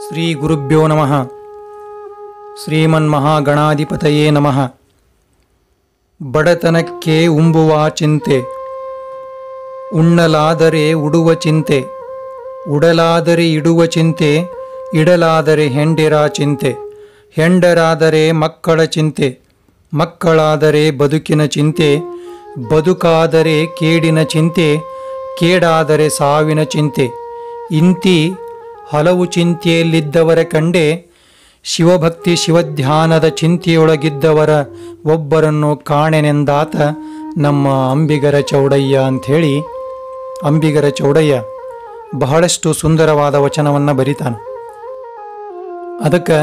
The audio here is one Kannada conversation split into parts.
ಶ್ರೀ ಗುರುಭ್ಯೋ ನಮಃ ಶ್ರೀಮನ್ಮಹಾಗಣಾಧಿಪತಯೇ ನಮಃ ಬಡತನಕ್ಕೆ ಉಂಬುವ ಚಿಂತೆ ಉಣ್ಣಲಾದರೆ ಉಡುವ ಚಿಂತೆ ಉಡಲಾದರೆ ಇಡುವ ಚಿಂತೆ ಇಡಲಾದರೆ ಹೆಂಡಿರ ಚಿಂತೆ ಹೆಂಡರಾದರೆ ಮಕ್ಕಳ ಚಿಂತೆ ಮಕ್ಕಳಾದರೆ ಬದುಕಿನ ಚಿಂತೆ ಬದುಕಾದರೆ ಕೇಡಿನ ಚಿಂತೆ ಕೇಡಾದರೆ ಸಾವಿನ ಚಿಂತೆ ಇಂತಿ ಹಲವು ಚಿಂತೆಯಲ್ಲಿದ್ದವರ ಕಂಡೆ ಶಿವಭಕ್ತಿ ಶಿವಧ್ಯಾನದ ಚಿಂತೆಯೊಳಗಿದ್ದವರ ಒಬ್ಬರನ್ನು ಕಾಣೆನೆಂದಾತ ನಮ್ಮ ಅಂಬಿಗರ ಚೌಡಯ್ಯ ಅಂಥೇಳಿ ಅಂಬಿಗರ ಚೌಡಯ್ಯ ಬಹಳಷ್ಟು ಸುಂದರವಾದ ವಚನವನ್ನು ಬರಿತಾನೆ ಅದಕ್ಕೆ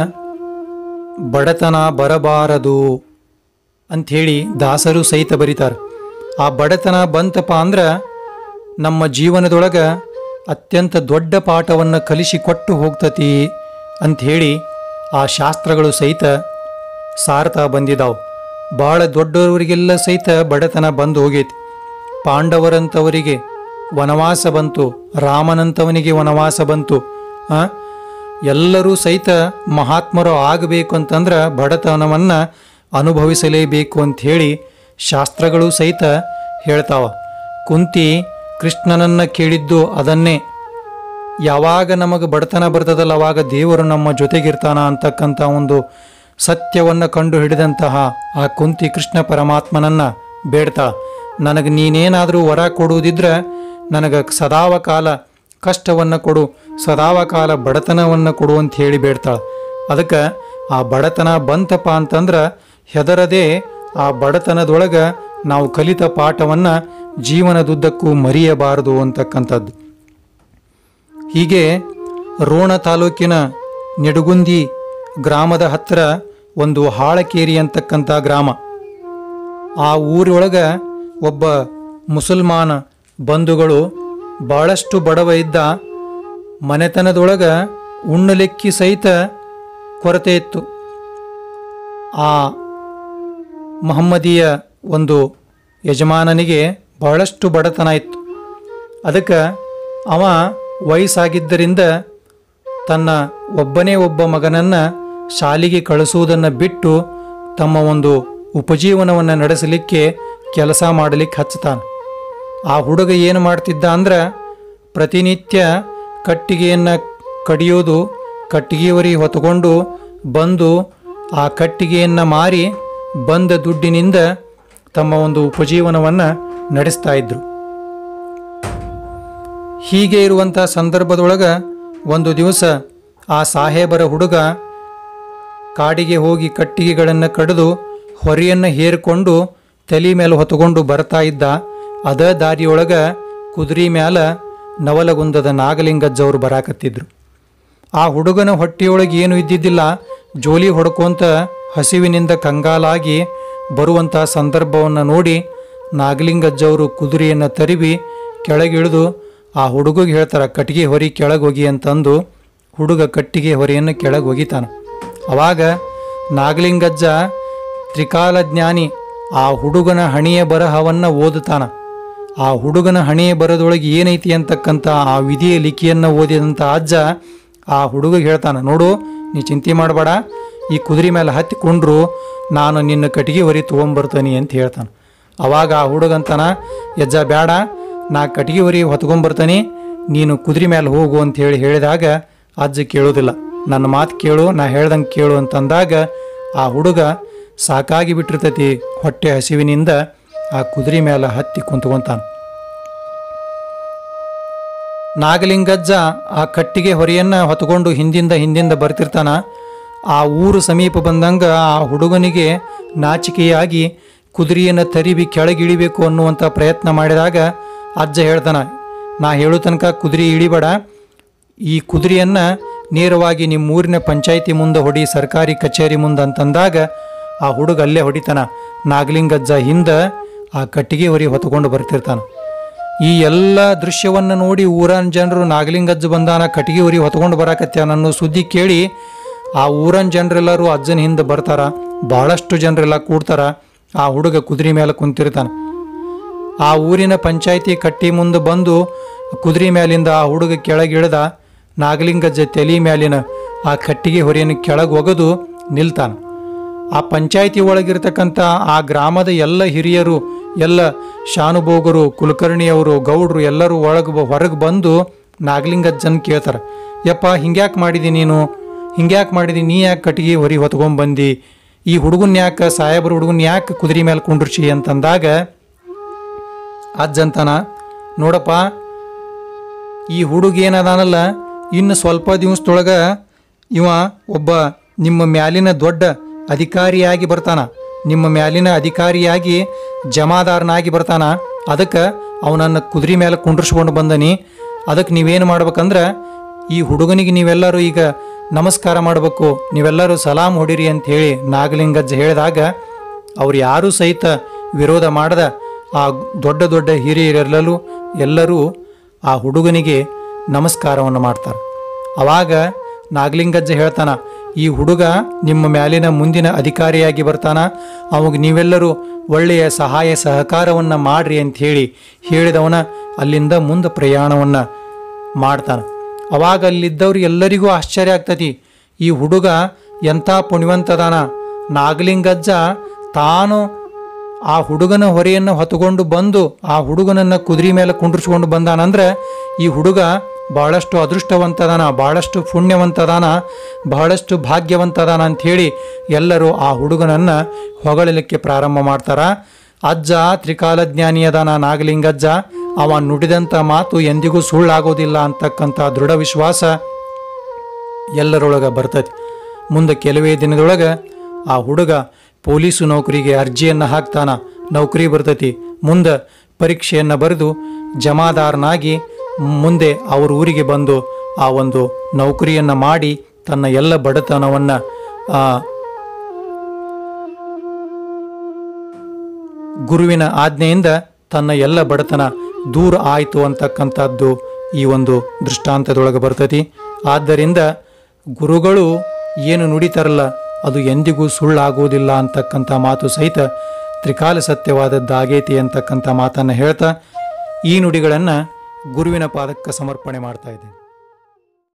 ಬಡತನ ಬರಬಾರದು ಅಂಥೇಳಿ ದಾಸರು ಸಹಿತ ಬರೀತಾರೆ ಆ ಬಡತನ ಬಂತಪ್ಪ ಅಂದ್ರೆ ನಮ್ಮ ಜೀವನದೊಳಗೆ ಅತ್ಯಂತ ದೊಡ್ಡ ಪಾಠವನ್ನು ಕಲಿಸಿಕೊಟ್ಟು ಹೋಗ್ತತಿ ಅಂಥೇಳಿ ಆ ಶಾಸ್ತ್ರಗಳು ಸಹಿತ ಸಾರ್ತಾ ಬಂದಿದ್ದಾವೆ ಭಾಳ ದೊಡ್ಡವರಿಗೆಲ್ಲ ಸಹಿತ ಬಡತನ ಬಂದು ಹೋಗೈತಿ ಪಾಂಡವರಂಥವರಿಗೆ ವನವಾಸ ಬಂತು ರಾಮನಂಥವನಿಗೆ ವನವಾಸ ಬಂತು ಆ? ಎಲ್ಲರೂ ಸಹಿತ ಮಹಾತ್ಮರು ಆಗಬೇಕು ಅಂತಂದ್ರೆ ಬಡತನವನ್ನು ಅನುಭವಿಸಲೇಬೇಕು ಅಂಥೇಳಿ ಶಾಸ್ತ್ರಗಳು ಸಹಿತ ಹೇಳ್ತಾವ ಕುಂತಿ ಕೃಷ್ಣನನ್ನು ಕೇಳಿದ್ದು ಅದನ್ನೇ ಯಾವಾಗ ನಮಗೆ ಬಡತನ ಬರ್ತದಲ್ಲ ಅವಾಗ ದೇವರು ನಮ್ಮ ಜೊತೆಗಿರ್ತಾನ ಅಂತಕ್ಕಂಥ ಒಂದು ಸತ್ಯವನ್ನು ಕಂಡು ಹಿಡಿದಂತಹ ಆ ಕುಂತಿ ಕೃಷ್ಣ ಪರಮಾತ್ಮನನ್ನ ಬೇಡ್ತಾಳ ನನಗೆ ನೀನೇನಾದರೂ ವರ ಕೊಡುವುದಿದ್ರೆ ನನಗೆ ಸದಾವ ಕಾಲ ಕಷ್ಟವನ್ನು ಕೊಡು ಸದಾವ ಕಾಲ ಬಡತನವನ್ನು ಕೊಡು ಅಂತ ಹೇಳಿ ಬೇಡ್ತಾಳ ಅದಕ್ಕೆ ಆ ಬಡತನ ಬಂತಪ್ಪ ಅಂತಂದ್ರೆ ಹೆದರದೆ ಆ ಬಡತನದೊಳಗೆ ನಾವು ಕಲಿತ ಪಾಠವನ್ನು ಜೀವನದುದ್ದಕ್ಕೂ ಮರೆಯಬಾರದು ಅಂತಕ್ಕಂಥದ್ದು ಹೀಗೆ ರೋಣ ತಾಲೂಕಿನ ನಿಡುಗುಂದಿ ಗ್ರಾಮದ ಹತ್ತಿರ ಒಂದು ಹಾಳಕೇರಿ ಅಂತಕ್ಕಂಥ ಗ್ರಾಮ ಆ ಊರೊಳಗೆ ಒಬ್ಬ ಮುಸಲ್ಮಾನ ಬಂಧುಗಳು ಭಾಳಷ್ಟು ಬಡವ ಇದ್ದ ಮನೆತನದೊಳಗೆ ಉಣ್ಣಲಿಕ್ಕಿ ಸಹಿತ ಕೊರತೆ ಇತ್ತು ಆ ಮಹಮ್ಮದೀಯ ಒಂದು ಯಜಮಾನನಿಗೆ ಬಹಳಷ್ಟು ಬಡತನ ಇತ್ತು ಅದಕ್ಕೆ ಅವ ವಯಸ್ಸಾಗಿದ್ದರಿಂದ ತನ್ನ ಒಬ್ಬನೇ ಒಬ್ಬ ಮಗನನ್ನು ಶಾಲೆಗೆ ಕಳಿಸುವುದನ್ನು ಬಿಟ್ಟು ತಮ್ಮ ಒಂದು ಉಪಜೀವನವನ್ನು ನಡೆಸಲಿಕ್ಕೆ ಕೆಲಸ ಮಾಡಲಿಕ್ಕೆ ಹಚ್ತಾನೆ ಆ ಹುಡುಗ ಏನು ಮಾಡ್ತಿದ್ದ ಅಂದ್ರೆ ಪ್ರತಿನಿತ್ಯ ಕಟ್ಟಿಗೆಯನ್ನು ಕಡಿಯೋದು ಕಟ್ಟಿಗೆಯವರಿ ಹೊತ್ಕೊಂಡು ಬಂದು ಆ ಕಟ್ಟಿಗೆಯನ್ನು ಮಾರಿ ಬಂದ ದುಡ್ಡಿನಿಂದ ತಮ್ಮ ಒಂದು ಉಪಜೀವನವನ್ನು ನಡೆಸ್ತಾ ಇದ್ರು ಹೀಗೆ ಇರುವಂಥ ಸಂದರ್ಭದೊಳಗೆ ಒಂದು ದಿವಸ ಆ ಸಾಹೇಬರ ಹುಡುಗ ಕಾಡಿಗೆ ಹೋಗಿ ಕಟ್ಟಿಗೆಗಳನ್ನು ಕಡಿದು ಹೊರೆಯನ್ನು ಹೇರಿಕೊಂಡು ತಲೆ ಮೇಲೆ ಹೊತ್ತುಕೊಂಡು ಬರ್ತಾ ಇದ್ದ ಅದ ದಾರಿಯೊಳಗೆ ಕುದುರೆ ಮ್ಯಾಲ ನವಲಗುಂದದ ನಾಗಲಿಂಗಜ್ಜವರು ಬರಾಕತ್ತಿದ್ರು ಆ ಹುಡುಗನ ಹೊಟ್ಟೆಯೊಳಗೆ ಏನು ಇದ್ದಿದ್ದಿಲ್ಲ ಜೋಲಿ ಹೊಡ್ಕೊಂತ ಹಸಿವಿನಿಂದ ಕಂಗಾಲಾಗಿ ಬರುವಂಥ ಸಂದರ್ಭವನ್ನು ನೋಡಿ ನಾಗಲಿಂಗಜ್ಜವರು ಕುದುರೆಯನ್ನು ತರಿವಿ ಕೆಳಗಿಳಿದು ಆ ಹುಡುಗಿಗೆ ಹೇಳ್ತಾರೆ ಕಟ್ಟಿಗೆ ಹೊರಿ ಕೆಳಗೆ ಹೋಗಿ ಅಂತಂದು ಹುಡುಗ ಕಟ್ಟಿಗೆ ಹೊರೆಯನ್ನು ಕೆಳಗೆ ಒಗಿತಾನೆ ಅವಾಗ ನಾಗಲಿಂಗಜ್ಜ ತ್ರಿಕಾಲ ಜ್ಞಾನಿ ಆ ಹುಡುಗನ ಹಣಿಯ ಬರಹವನ್ನು ಓದುತ್ತಾನ ಆ ಹುಡುಗನ ಹಣೆಯ ಬರದೊಳಗೆ ಏನೈತಿ ಅಂತಕ್ಕಂಥ ಆ ವಿಧಿಯ ಲಿಖಿಯನ್ನು ಓದಿದಂಥ ಅಜ್ಜ ಆ ಹುಡುಗಿಗೆ ಹೇಳ್ತಾನೆ ನೋಡು ನೀ ಚಿಂತೆ ಮಾಡಬೇಡ ಈ ಕುದುರೆ ಮೇಲೆ ಹತ್ತಿಕೊಂಡ್ರು ನಾನು ನಿನ್ನ ಕಟ್ಟಿಗೆ ಹೊರಿ ತೊಗೊಂಬರ್ತೀನಿ ಅಂತ ಹೇಳ್ತಾನೆ ಅವಾಗ ಆ ಹುಡುಗಂತಾನ ಯಜ್ಜ ಬೇಡ ನಾ ಕಟ್ಟಿಗೆ ಹೊರಿ ಹೊತ್ಕೊಂಬರ್ತೀನಿ ನೀನು ಕುದುರೆ ಮೇಲೆ ಹೋಗು ಅಂತ ಹೇಳಿ ಹೇಳಿದಾಗ ಅಜ್ಜ ಕೇಳೋದಿಲ್ಲ ನನ್ನ ಮಾತು ಕೇಳು ನಾ ಹೇಳ್ದಂಗೆ ಕೇಳು ಅಂತಂದಾಗ ಆ ಹುಡುಗ ಸಾಕಾಗಿ ಬಿಟ್ಟಿರ್ತೈತಿ ಹೊಟ್ಟೆ ಹಸಿವಿನಿಂದ ಆ ಕುದುರೆ ಮೇಲೆ ಹತ್ತಿ ಕುಂತ್ಕೊಂತಾನ ನಾಗಲಿಂಗಜ್ಜ ಆ ಕಟ್ಟಿಗೆ ಹೊರೆಯನ್ನು ಹೊತ್ಕೊಂಡು ಹಿಂದಿಂದ ಹಿಂದಿಂದ ಬರ್ತಿರ್ತಾನ ಆ ಊರು ಸಮೀಪ ಬಂದಂಗ ಆ ಹುಡುಗನಿಗೆ ನಾಚಿಕೆಯಾಗಿ ಕುದುರೆಯನ್ನು ತರಿವಿ ಕೆಳಗಿಳಿಬೇಕು ಅನ್ನುವಂಥ ಪ್ರಯತ್ನ ಮಾಡಿದಾಗ ಅಜ್ಜ ಹೇಳ್ತಾನ ನಾ ಹೇಳೋ ತನಕ ಕುದುರೆ ಇಳಿಬೇಡ ಈ ಕುದುರೆಯನ್ನು ನೇರವಾಗಿ ನಿಮ್ಮ ಊರಿನ ಪಂಚಾಯಿತಿ ಮುಂದೆ ಹೊಡಿ ಸರ್ಕಾರಿ ಕಚೇರಿ ಮುಂದೆ ಅಂತಂದಾಗ ಆ ಹುಡುಗ ಅಲ್ಲೇ ಹೊಡಿತಾನ ನಾಗಲಿಂಗಜ್ಜ ಹಿಂದೆ ಆ ಕಟ್ಟಿಗೆ ಹೊರಿ ಹೊತ್ಕೊಂಡು ಬರ್ತಿರ್ತಾನ ಈ ಎಲ್ಲ ದೃಶ್ಯವನ್ನು ನೋಡಿ ಊರನ್ ಜನರು ನಾಗಲಿಂಗಜ್ಜ ಬಂದಾನ ಕಟ್ಟಿಗೆ ಉರಿ ಹೊತ್ಕೊಂಡು ಬರಾಕತ್ಯಾನ ಅನ್ನೋ ಸುದ್ದಿ ಕೇಳಿ ಆ ಊರನ್ ಜನರೆಲ್ಲರೂ ಅಜ್ಜನ ಹಿಂದೆ ಬರ್ತಾರ ಭಾಳಷ್ಟು ಜನರೆಲ್ಲ ಕೂಡ್ತಾರ ಆ ಹುಡುಗ ಕುದುರೆ ಮೇಲೆ ಕುಂತಿರ್ತಾನ ಆ ಊರಿನ ಪಂಚಾಯಿತಿ ಕಟ್ಟಿ ಮುಂದೆ ಬಂದು ಕುದುರೆ ಮೇಲಿಂದ ಆ ಹುಡುಗ ಕೆಳಗಿಳಿದ ನಾಗಲಿಂಗಜ್ಜ ತಲೆ ಮ್ಯಾಲಿನ ಆ ಕಟ್ಟಿಗೆ ಹೊರೆಯನ್ನು ಕೆಳಗೆ ಒಗೆದು ನಿಲ್ತಾನೆ ಆ ಪಂಚಾಯಿತಿ ಒಳಗಿರ್ತಕ್ಕಂಥ ಆ ಗ್ರಾಮದ ಎಲ್ಲ ಹಿರಿಯರು ಎಲ್ಲ ಶಾನುಭೋಗರು ಕುಲಕರ್ಣಿಯವರು ಗೌಡ್ರು ಎಲ್ಲರೂ ಒಳಗೆ ಹೊರಗೆ ಬಂದು ನಾಗಲಿಂಗಜ್ಜನ್ ಕೇಳ್ತಾರೆ ಯಪ್ಪ ಹಿಂಗ್ಯಾಕೆ ಮಾಡಿದಿ ನೀನು ಹಿಂಗ್ಯಾಕೆ ಮಾಡಿದಿ ನೀ ಯಾಕೆ ಕಟ್ಟಿಗೆ ಹೊರಿ ಹೊತ್ಕೊಂಡ್ಬಂದು ಈ ಹುಡುಗನ್ ಯಾಕೆ ಸಾಹೇಬ್ರ ಹುಡುಗನ್ ಯಾಕೆ ಕುದುರೆ ಮೇಲೆ ಕುಂಡ್ರಿಸಿ ಅಂತಂದಾಗ ಅಜ್ಜಂತಾನ ನೋಡಪ್ಪ ಈ ಹುಡುಗ ಏನದಾನಲ್ಲ ಇನ್ನು ಸ್ವಲ್ಪ ದಿವಸದೊಳಗೆ ಇವ ಒಬ್ಬ ನಿಮ್ಮ ಮ್ಯಾಲಿನ ದೊಡ್ಡ ಅಧಿಕಾರಿಯಾಗಿ ಬರ್ತಾನ ನಿಮ್ಮ ಮ್ಯಾಲಿನ ಅಧಿಕಾರಿಯಾಗಿ ಜಮಾದಾರನಾಗಿ ಬರ್ತಾನ ಅದಕ್ಕೆ ಅವನನ್ನು ಕುದುರೆ ಮೇಲೆ ಕುಂಡ್ರಿಸ್ಕೊಂಡು ಬಂದನಿ ಅದಕ್ಕೆ ನೀವೇನು ಮಾಡ್ಬೇಕಂದ್ರೆ ಈ ಹುಡುಗನಿಗೆ ನೀವೆಲ್ಲರೂ ಈಗ ನಮಸ್ಕಾರ ಮಾಡಬೇಕು ನೀವೆಲ್ಲರೂ ಸಲಾಮ್ ಹೊಡಿರಿ ಅಂತ ಹೇಳಿ ನಾಗಲಿಂಗಜ್ಜ ಹೇಳಿದಾಗ ಅವ್ರು ಯಾರೂ ಸಹಿತ ವಿರೋಧ ಮಾಡದ ಆ ದೊಡ್ಡ ದೊಡ್ಡ ಹಿರಿಯರೆಲ್ಲರೂ ಎಲ್ಲರೂ ಆ ಹುಡುಗನಿಗೆ ನಮಸ್ಕಾರವನ್ನು ಮಾಡ್ತಾರೆ ಅವಾಗ ನಾಗಲಿಂಗಜ್ಜ ಹೇಳ್ತಾನ ಈ ಹುಡುಗ ನಿಮ್ಮ ಮ್ಯಾಲಿನ ಮುಂದಿನ ಅಧಿಕಾರಿಯಾಗಿ ಬರ್ತಾನ ಅವಾಗ ನೀವೆಲ್ಲರೂ ಒಳ್ಳೆಯ ಸಹಾಯ ಸಹಕಾರವನ್ನು ಮಾಡ್ರಿ ಅಂತ ಹೇಳಿ ಹೇಳಿದವನ ಅಲ್ಲಿಂದ ಮುಂದೆ ಪ್ರಯಾಣವನ್ನು ಮಾಡ್ತಾನೆ ಅವಾಗ ಅಲ್ಲಿದ್ದವ್ರು ಎಲ್ಲರಿಗೂ ಆಶ್ಚರ್ಯ ಆಗ್ತತಿ ಈ ಹುಡುಗ ಎಂಥ ಪುಣ್ಯವಂತದಾನ ನಾಗಲಿಂಗಜ್ಜ ತಾನು ಆ ಹುಡುಗನ ಹೊರೆಯನ್ನು ಹೊತ್ತುಕೊಂಡು ಬಂದು ಆ ಹುಡುಗನನ್ನು ಕುದುರೆ ಮೇಲೆ ಕುಂಡ್ರಿಸ್ಕೊಂಡು ಬಂದಾನಂದ್ರೆ ಈ ಹುಡುಗ ಬಹಳಷ್ಟು ಅದೃಷ್ಟವಂತದಾನ ಬಹಳಷ್ಟು ಪುಣ್ಯವಂತದಾನ ಬಹಳಷ್ಟು ಭಾಗ್ಯವಂತದಾನ ಅಂಥೇಳಿ ಎಲ್ಲರೂ ಆ ಹುಡುಗನನ್ನು ಹೊಗಳಲಿಕ್ಕೆ ಪ್ರಾರಂಭ ಮಾಡ್ತಾರ ಅಜ್ಜ ತ್ರಿಕಾಲಜ್ಞಾನಿಯದಾನ ನಾಗಲಿಂಗಜ್ಜ ಅವ ನುಡಿದಂಥ ಮಾತು ಎಂದಿಗೂ ಸುಳ್ಳಾಗೋದಿಲ್ಲ ಅಂತಕ್ಕಂಥ ದೃಢ ವಿಶ್ವಾಸ ಎಲ್ಲರೊಳಗೆ ಬರ್ತೈತಿ ಮುಂದೆ ಕೆಲವೇ ದಿನದೊಳಗೆ ಆ ಹುಡುಗ ಪೊಲೀಸು ನೌಕರಿಗೆ ಅರ್ಜಿಯನ್ನು ಹಾಕ್ತಾನ ನೌಕರಿ ಬರ್ತೈತಿ ಮುಂದೆ ಪರೀಕ್ಷೆಯನ್ನು ಬರೆದು ಜಮಾದಾರನಾಗಿ ಮುಂದೆ ಅವ್ರ ಊರಿಗೆ ಬಂದು ಆ ಒಂದು ನೌಕರಿಯನ್ನು ಮಾಡಿ ತನ್ನ ಎಲ್ಲ ಬಡತನವನ್ನು ಗುರುವಿನ ಆಜ್ಞೆಯಿಂದ ತನ್ನ ಎಲ್ಲ ಬಡತನ ದೂರ ಆಯಿತು ಅಂತಕ್ಕಂಥದ್ದು ಈ ಒಂದು ದೃಷ್ಟಾಂತದೊಳಗೆ ಬರ್ತೈತಿ ಆದ್ದರಿಂದ ಗುರುಗಳು ಏನು ನುಡಿತಾರಲ್ಲ ಅದು ಎಂದಿಗೂ ಸುಳ್ಳಾಗುವುದಿಲ್ಲ ಅಂತಕ್ಕಂಥ ಮಾತು ಸಹಿತ ತ್ರಿಕಾಲ ಸತ್ಯವಾದದ್ದಾಗೈತಿ ಅಂತಕ್ಕಂಥ ಮಾತನ್ನು ಹೇಳ್ತಾ ಈ ನುಡಿಗಳನ್ನು ಗುರುವಿನ ಪಾದಕ್ಕೆ ಸಮರ್ಪಣೆ ಮಾಡ್ತಾ ಇದ್ದೇನೆ